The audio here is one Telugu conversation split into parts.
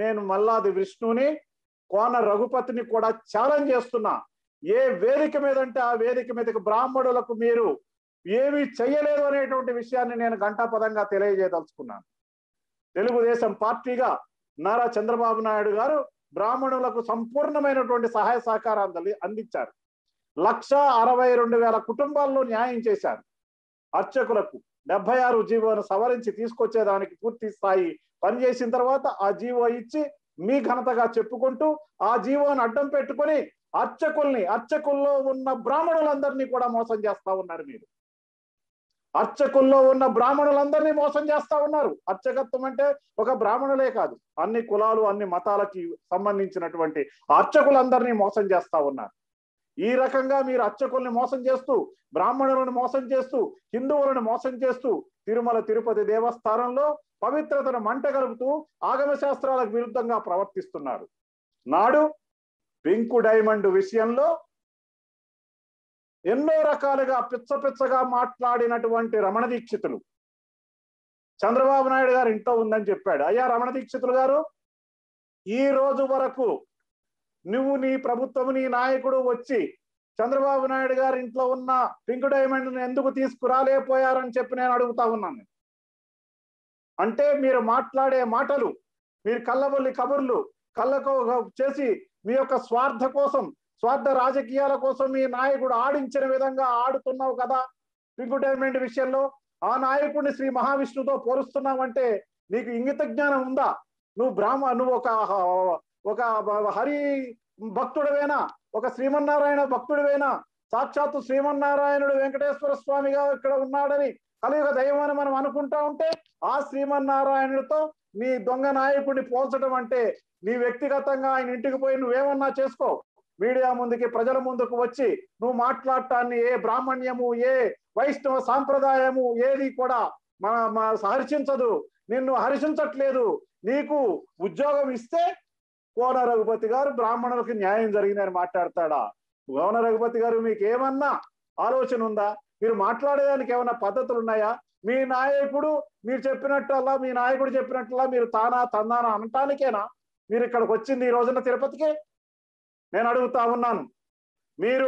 నేను మల్లాది విష్ణుని కోన రఘుపతిని కూడా ఛాలెంజ్ చేస్తున్నా ఏ వేదిక మీద అంటే ఆ వేదిక మీదకి బ్రాహ్మణులకు మీరు ఏమీ చెయ్యలేదు అనేటువంటి విషయాన్ని నేను ఘంటాపదంగా తెలియజేయదలుచుకున్నాను తెలుగుదేశం పార్టీగా నారా చంద్రబాబు నాయుడు గారు బ్రాహ్మణులకు సంపూర్ణమైనటువంటి సహాయ సహకారాలు అందించారు లక్ష అరవై రెండు వేల కుటుంబాల్లో న్యాయం చేశారు అర్చకులకు డెబ్బై ఆరు జీవోను సవరించి తీసుకొచ్చేదానికి పూర్తి స్థాయి పనిచేసిన తర్వాత ఆ జీవో ఇచ్చి మీ ఘనతగా చెప్పుకుంటూ ఆ జీవోను అడ్డం పెట్టుకొని అర్చకుల్ని అర్చకుల్లో ఉన్న బ్రాహ్మణులందరినీ కూడా మోసం చేస్తా ఉన్నారు మీరు అర్చకుల్లో ఉన్న బ్రాహ్మణులందరినీ మోసం చేస్తా ఉన్నారు అర్చకత్వం అంటే ఒక బ్రాహ్మణులే కాదు అన్ని కులాలు అన్ని మతాలకి సంబంధించినటువంటి అర్చకులందరినీ మోసం చేస్తా ఉన్నారు ఈ రకంగా మీరు అర్చకుల్ని మోసం చేస్తూ బ్రాహ్మణులను మోసం చేస్తూ హిందువులను మోసం చేస్తూ తిరుమల తిరుపతి దేవస్థానంలో పవిత్రతను మంటగలుపుతూ ఆగమ శాస్త్రాలకు విరుద్ధంగా ప్రవర్తిస్తున్నారు నాడు పింకు డైమండ్ విషయంలో ఎన్నో రకాలుగా పిచ్చ పిచ్చగా మాట్లాడినటువంటి రమణ దీక్షితులు చంద్రబాబు నాయుడు గారు ఇంట్లో ఉందని చెప్పాడు అయ్యా రమణ దీక్షితులు గారు ఈ రోజు వరకు నువ్వు నీ ప్రభుత్వం నీ నాయకుడు వచ్చి చంద్రబాబు నాయుడు గారి ఇంట్లో ఉన్న పింక్ డైమండ్ ఎందుకు తీసుకురాలేకపోయారని చెప్పి నేను అడుగుతా ఉన్నాను అంటే మీరు మాట్లాడే మాటలు మీరు కళ్ళబొల్లి కబుర్లు కళ్ళకు చేసి మీ యొక్క స్వార్థ కోసం స్వార్థ రాజకీయాల కోసం మీ నాయకుడు ఆడించిన విధంగా ఆడుతున్నావు కదా పింక్ డైమండ్ విషయంలో ఆ నాయకుడిని శ్రీ మహావిష్ణుతో పోలుస్తున్నావంటే నీకు ఇంగిత జ్ఞానం ఉందా నువ్వు బ్రాహ్మ నువ్వు ఒక ఒక హరి భక్తుడివేనా ఒక శ్రీమన్నారాయణ భక్తుడివేనా సాక్షాత్తు శ్రీమన్నారాయణుడు వెంకటేశ్వర స్వామిగా ఇక్కడ ఉన్నాడని కలియుగ దైవం అని మనం అనుకుంటా ఉంటే ఆ శ్రీమన్నారాయణుడితో నీ దొంగ నాయకుడిని పోల్చడం అంటే నీ వ్యక్తిగతంగా ఆయన ఇంటికి పోయి నువ్వేమన్నా చేసుకో మీడియా ముందుకి ప్రజల ముందుకు వచ్చి నువ్వు మాట్లాడటాన్ని ఏ బ్రాహ్మణ్యము ఏ వైష్ణవ సాంప్రదాయము ఏది కూడా మన హర్షించదు నిన్ను హర్షించట్లేదు నీకు ఉద్యోగం ఇస్తే కోన రఘుపతి గారు బ్రాహ్మణులకు న్యాయం జరిగిందని మాట్లాడతాడా కోన రఘుపతి గారు మీకు ఏమన్నా ఆలోచన ఉందా మీరు మాట్లాడేదానికి ఏమన్నా పద్ధతులు ఉన్నాయా మీ నాయకుడు మీరు చెప్పినట్టల్లా మీ నాయకుడు చెప్పినట్లా మీరు తానా తందానా అనటానికేనా మీరు ఇక్కడికి వచ్చింది ఈ రోజున తిరుపతికి నేను అడుగుతా ఉన్నాను మీరు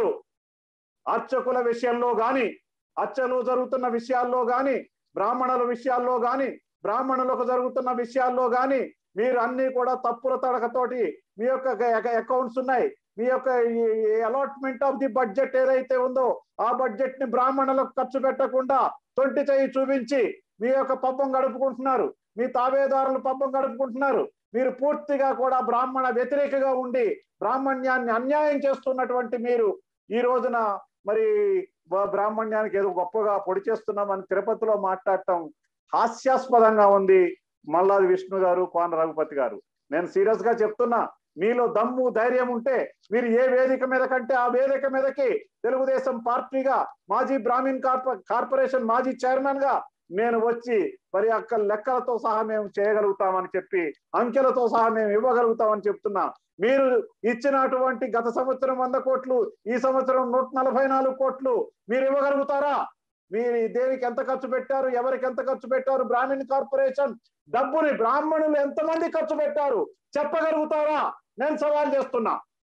అర్చకుల విషయంలో గాని అర్చలు జరుగుతున్న విషయాల్లో గాని బ్రాహ్మణుల విషయాల్లో గాని బ్రాహ్మణులకు జరుగుతున్న విషయాల్లో గాని మీరు అన్ని కూడా తప్పుల తడకతోటి మీ యొక్క అకౌంట్స్ ఉన్నాయి మీ యొక్క అలాట్మెంట్ ఆఫ్ ది బడ్జెట్ ఏదైతే ఉందో ఆ బడ్జెట్ ని బ్రాహ్మణులకు ఖర్చు పెట్టకుండా తొంటి చేయి చూపించి మీ యొక్క పబ్బం గడుపుకుంటున్నారు మీ తాబేదారులు పబ్బం గడుపుకుంటున్నారు మీరు పూర్తిగా కూడా బ్రాహ్మణ వ్యతిరేకగా ఉండి బ్రాహ్మణ్యాన్ని అన్యాయం చేస్తున్నటువంటి మీరు ఈ రోజున మరి బ్రాహ్మణ్యానికి ఏదో గొప్పగా పొడి చేస్తున్నామని తిరుపతిలో మాట్లాడటం హాస్యాస్పదంగా ఉంది మల్లాది విష్ణు గారు కోన రఘుపతి గారు నేను సీరియస్ గా చెప్తున్నా మీలో దమ్ము ధైర్యం ఉంటే మీరు ఏ వేదిక మీద కంటే ఆ వేదిక మీదకి తెలుగుదేశం పార్టీగా మాజీ బ్రాహ్మణ్ కార్పొరేషన్ మాజీ చైర్మన్ గా నేను వచ్చి మరి అక్క లెక్కలతో సహా మేము చేయగలుగుతామని చెప్పి అంకెలతో సహా మేము ఇవ్వగలుగుతామని చెప్తున్నా మీరు ఇచ్చినటువంటి గత సంవత్సరం వంద కోట్లు ఈ సంవత్సరం నూట నలభై నాలుగు కోట్లు మీరు ఇవ్వగలుగుతారా మీరు దేనికి ఎంత ఖర్చు పెట్టారు ఎవరికి ఎంత ఖర్చు పెట్టారు బ్రాహ్మణ్ కార్పొరేషన్ డబ్బుని బ్రాహ్మణులు ఎంతమంది ఖర్చు పెట్టారు చెప్పగలుగుతారా నేను సవాల్ చేస్తున్నా